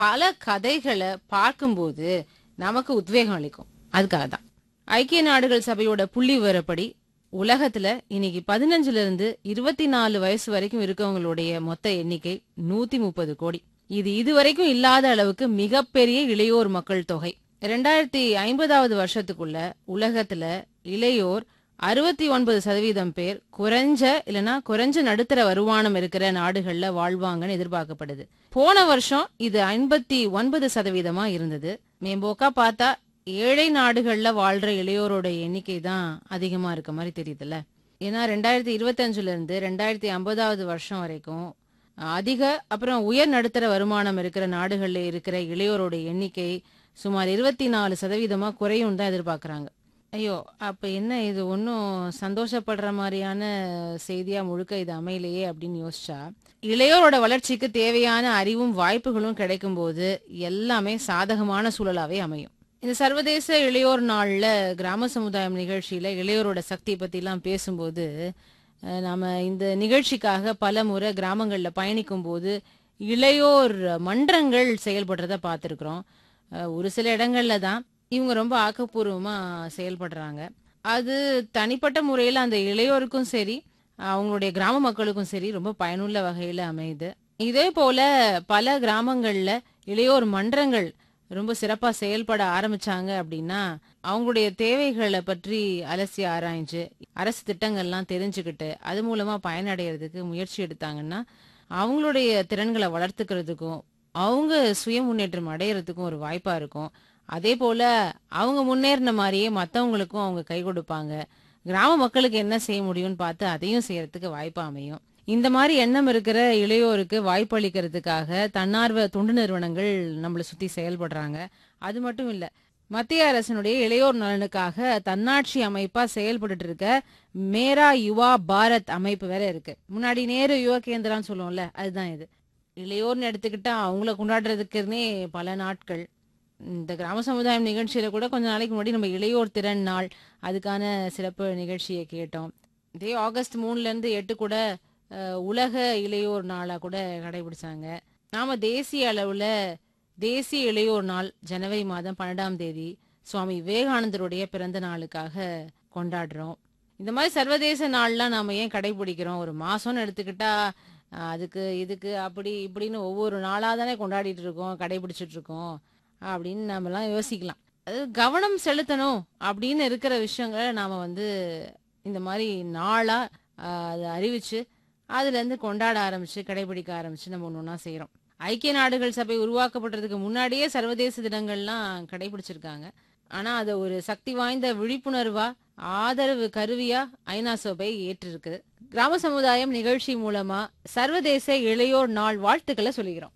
பல கதைகளை பார்க்கும்போது நமக்கு உத்வேகம் அளிக்கும் அதுக்காக தான் ஐக்கிய நாடுகள் சபையோட புள்ளி விவரப்படி உலகத்துல இன்னைக்கு பதினஞ்சுல இருந்து இருபத்தி நாலு வயசு வரைக்கும் இருக்கவங்களுடைய மொத்த எண்ணிக்கை நூத்தி முப்பது கோடி இது இதுவரைக்கும் இல்லாத அளவுக்கு மிகப்பெரிய இளையோர் மக்கள் தொகை ரெண்டாயிரத்தி ஐம்பதாவது வருஷத்துக்குள்ள உலகத்துல இளையோர் அறுபத்தி ஒன்பது சதவீதம் பேர் குறைஞ்ச இல்லனா குறைஞ்ச நடுத்தர வருமானம் இருக்கிற நாடுகள்ல வாழ்வாங்கன்னு எதிர்பார்க்கப்படுது போன வருஷம் இது ஐம்பத்தி ஒன்பது சதவீதமா இருந்தது மேம்போக்கா பார்த்தா ஏழை நாடுகள்ல வாழ்ற இளையோரோட எண்ணிக்கை தான் அதிகமா இருக்க மாதிரி தெரியுதுல்ல ஏன்னா ரெண்டாயிரத்தி இருபத்தஞ்சுல இருந்து ரெண்டாயிரத்தி ஐம்பதாவது வருஷம் வரைக்கும் அதிக அப்புறம் உயர் நடுத்தர வருமானம் இருக்கிற நாடுகள்ல இருக்கிற இளையோரோட எண்ணிக்கை சுமார் இருபத்தி நாலு சதவீதமா குறையும் தான் எதிர்பார்க்கறாங்க ஐயோ அப்ப என்ன இது ஒன்றும் சந்தோஷப்படுற மாதிரியான செய்தியா முழுக்க இது அமையலையே அப்படின்னு யோசிச்சா இளையோரோட வளர்ச்சிக்கு தேவையான அறிவும் வாய்ப்புகளும் கிடைக்கும் போது எல்லாமே சாதகமான சூழலாவே அமையும் இந்த சர்வதேச இளையோர் நாள்ல கிராம சமுதாயம் நிகழ்ச்சியில இளையோரோட சக்தி பத்தி எல்லாம் பேசும்போது அஹ், நாம இந்த நிகழ்ச்சிக்காக பல முறை கிராமங்கள்ல பயணிக்கும் போது இளையோர் மன்றங்கள் செயல்படுறத பார்த்துருக்குறோம் ஒரு சில இடங்கள்ல தான் இவங்க ரொம்ப ஆக்கப்பூர்வமா செயல்படுறாங்க அது தனிப்பட்ட முறையில அந்த இளையோருக்கும் சரி அவங்களுடைய கிராம மக்களுக்கும் சரி ரொம்ப பயனுள்ள வகையில அமையுது இதே போல பல கிராமங்கள்ல இளையோர் மன்றங்கள் ரொம்ப சிறப்பா செயல்பட ஆரம்பிச்சாங்க அப்படின்னா அவங்களுடைய தேவைகளை பற்றி அலசி ஆராய்ஞ்சு அரசு திட்டங்கள்லாம் தெரிஞ்சுக்கிட்டு அது மூலமா பயனடைகிறதுக்கு முயற்சி எடுத்தாங்கன்னா அவங்களுடைய திறன்களை வளர்த்துக்கிறதுக்கும் அவங்க சுய முன்னேற்றம் அடையிறதுக்கும் ஒரு வாய்ப்பா இருக்கும் அதே போல அவங்க முன்னேறின மாதிரியே மத்தவங்களுக்கும் அவங்க கை கொடுப்பாங்க கிராம மக்களுக்கு என்ன செய்ய முடியும்னு பார்த்து அதையும் செய்யறதுக்கு வாய்ப்பா அமையும் இந்த மாதிரி எண்ணம் இருக்கிற இளையோருக்கு வாய்ப்பு அளிக்கிறதுக்காக தன்னார்வ தொண்டு நிறுவனங்கள் நம்மளை சுத்தி செயல்படுறாங்க அது மட்டும் இல்ல மத்திய அரசினுடைய இளையோர் நலனுக்காக தன்னாட்சி அமைப்பா செயல்பட்டு இருக்க மேரா யுவா பாரத் அமைப்பு வேற இருக்கு முன்னாடி நேரு யுவ கேந்திரான்னு சொல்லுவோம்ல அதுதான் இது இளையோர்னு எடுத்துக்கிட்டா அவங்கள கொண்டாடுறதுக்குன்னே பல நாட்கள் இந்த கிராம சமுதாயம் நிகழ்ச்சியில கூட கொஞ்ச நாளைக்கு முன்னாடி நம்ம இளையோர் திறன் நாள் அதுக்கான சிறப்பு நிகழ்ச்சியை கேட்டோம் இதே ஆகஸ்ட் மூணுல இருந்து எட்டு கூட அஹ், உலக இளையோர் நாளா கூட கடைபிடிச்சாங்க நாம தேசிய அளவுல தேசிய இளையோர் நாள் ஜனவரி மாதம் பன்னெண்டாம் தேதி சுவாமி விவேகானந்தருடைய பிறந்த நாளுக்காக கொண்டாடுறோம் இந்த மாதிரி சர்வதேச நாள்லாம் நாம ஏன் கடைபிடிக்கிறோம் ஒரு மாசம்னு எடுத்துக்கிட்டா அஹ், அதுக்கு இதுக்கு அப்படி இப்படின்னு ஒவ்வொரு நாளா தானே கொண்டாடிட்டு இருக்கோம் கடைபிடிச்சிட்டு இருக்கோம் அப்படின்னு நாமெல்லாம் யோசிக்கலாம் அது கவனம் செலுத்தணும் அப்படின்னு இருக்கிற விஷயங்களை நாம வந்து இந்த மாதிரி நாளா ஆஹ், அதை அறிவிச்சு அதுல இருந்து கொண்டாட ஆரம்பிச்சு கடைபிடிக்க ஆரம்பிச்சு நம்ம ஒன்று ஒன்றா செய்யறோம் ஐக்கிய நாடுகள் சபை உருவாக்கப்படுறதுக்கு முன்னாடியே சர்வதேச தினங்கள்லாம் கடைபிடிச்சிருக்காங்க ஆனா அதை ஒரு சக்தி வாய்ந்த விழிப்புணர்வா ஆதரவு கருவியா ஐநா சபை ஏற்றிருக்கு கிராம சமுதாயம் நிகழ்ச்சி மூலமா சர்வதேச இளையோர் நாள் வாழ்த்துக்களை சொல்லிக்கிறோம்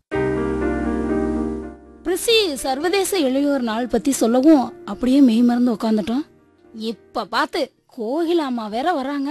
பிரிசி சர்வதேச இளையோர் நாள் பத்தி சொல்லவும் அப்படியே மெய் மறந்து உட்காந்துட்டோம் இப்ப பார்த்து கோகிலாமா வேற வராங்க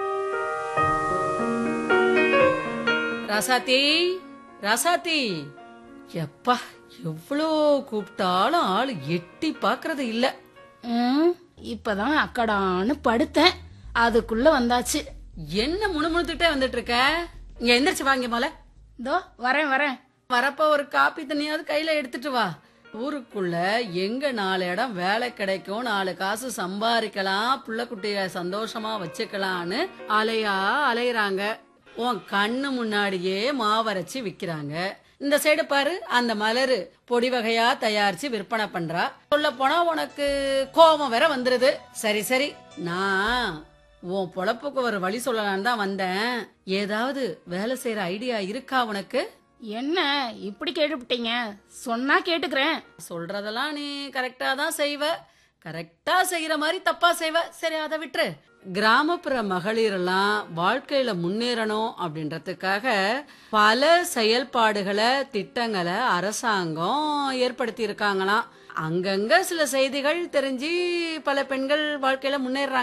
ராசாத்தி ராசாத்தி எப்பா எவ்வளோ கூப்பிட்டாலும் ஆள் எட்டி பாக்குறது இல்ல ம், இப்பதான் அக்கடான்னு படுத்தேன் அதுக்குள்ள வந்தாச்சு என்ன முணுமுணுத்துட்டே வந்துட்டு இருக்க இங்க எந்திரிச்சு வாங்க போல இதோ வரேன் வரேன் வரப்ப ஒரு காப்பி தண்ணியாவது கையில எடுத்துட்டு வா ஊருக்குள்ள எங்க நாலு இடம் வேலை கிடைக்கும் நாலு காசு சம்பாதிக்கலாம் புள்ள குட்டிய சந்தோஷமா வச்சுக்கலான்னு அலையா அலையறாங்க உன் கண்ணு முன்னாடியே மாவரைச்சு விக்கிறாங்க இந்த சைடு பாரு அந்த மலரு பொடி வகையா தயாரிச்சு விற்பனை பண்றா சொல்ல போனா உனக்கு கோபம் வேற வந்துருது சரி சரி நான் உன் பொழப்புக்கு ஒரு வழி சொல்லலான்னு தான் வந்தேன் ஏதாவது வேலை செய்யற ஐடியா இருக்கா உனக்கு என்ன இப்படி கேட்டுவிட்டீங்க சொன்னா கேட்டுக்கிறேன் சொல்றதெல்லாம் நீ கரெக்டா தான் செய்வ கரெக்டா செய்யற மாதிரி தப்பா செய்வ சரி அதை விட்டுரு கிராமப்புற மகளிரெல்லாம் வாழ்க்கையில முன்னேறணும் அப்படின்றதுக்காக பல செயல்பாடுகளை திட்டங்களை அரசாங்கம் ஏற்படுத்தி இருக்காங்களாம் அங்கங்க சில செய்திகள் தெரிஞ்சு பல பெண்கள் வாழ்க்கையில முன்னேறாங்க